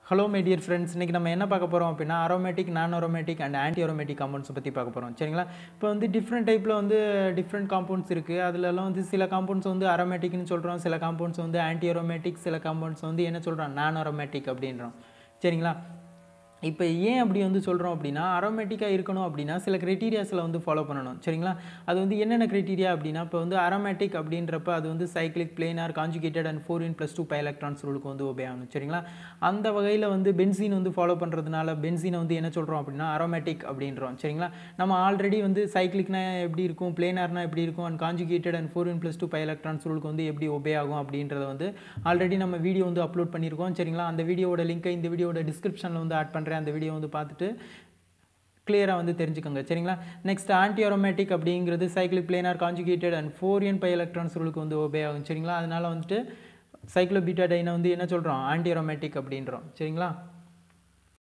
hello my dear friends இன்றைக்கி நம்ம என்ன பார்க்க போகிறோம் அப்படின்னா அரோமேட்டிக் நான் aromatic and anti aromatic compounds பற்றி பார்க்க போகிறோம் சரிங்களா இப்போ வந்து டிஃப்ரெண்ட் டைப்பில் வந்து டிஃப்ரெண்ட் காம்பவுண்ட்ஸ் இருக்குது அதுலலாம் வந்து சில காம்பவுண்ட்ஸ் வந்து அரோமேட்டிக்னு சொல்கிறோம் சில காம்பவுண்ட்ஸ் வந்து ஆன்டி அரோமேட்டிக் சில காம்பவுண்ட்ஸ் வந்து என்ன சொல்கிறோம் நான் அரோமேட்டிக் அப்படின்றோம் சரிங்களா இப்போ ஏன் அப்படி வந்து சொல்கிறோம் அப்படின்னா அரோமேட்டிக்காக இருக்கணும் அப்படின்னா சில க்ரைட்டீரியாஸில் வந்து ஃபாலோ பண்ணணும் சரிங்களா அது வந்து என்னென்ன க்ரைட்டீரியா அப்படின்னா இப்போ வந்து அரோமேட்டிக் அப்படின்றப்ப அது வந்து cyclic planar conjugated and four n plus two pi electrons ரூலுக்கு வந்து ஒபே ஆகணும் சரிங்களா அந்த வகையில் வந்து பென்சீன் வந்து ஃபாலோ பண்ணுறதுனால பென்சீனை வந்து என்ன சொல்கிறோம் அப்படின்னா அரோமேட்டிக் அப்படின்றோம் சரிங்களா நம்ம ஆல்ரெடி வந்து சைக்ளிக்னா எப்படி இருக்கும் பிளேனார்னா எப்படி இருக்கும் and conjugated and four n plus two pi electrons ரூலுக்கு வந்து எப்படி ஒபே ஆகும் அப்படின்றத வந்து ஆல்ரெடி நம்ம வீடியோ வந்து அப்லோட் பண்ணியிருக்கோம் சரிங்களா அந்த வீடியோட லிங்க்கை இந்த வீடியோட டிஸ்கிரிப்ஷனில் வந்து ஆட் பண்ணுறேன் அந்த வீடியோ வந்து பார்த்துட்டு கிளியராக வந்து தெரிஞ்சுக்கோங்க சரிங்களா நெக்ஸ்ட் ஆன்டி அரோமேட்டிக் அப்படிங்கிறது cyclic planar conjugated and four n pi electrons ரூலுக்கு வந்து ஒபே ஆகும் சரிங்களா அதனால் வந்துட்டு சைக்ளோ பீட்டா டைனை வந்து என்ன சொல்கிறோம் ஆன்டி அரோமேட்டிக் அப்படின்றோம் சரிங்களா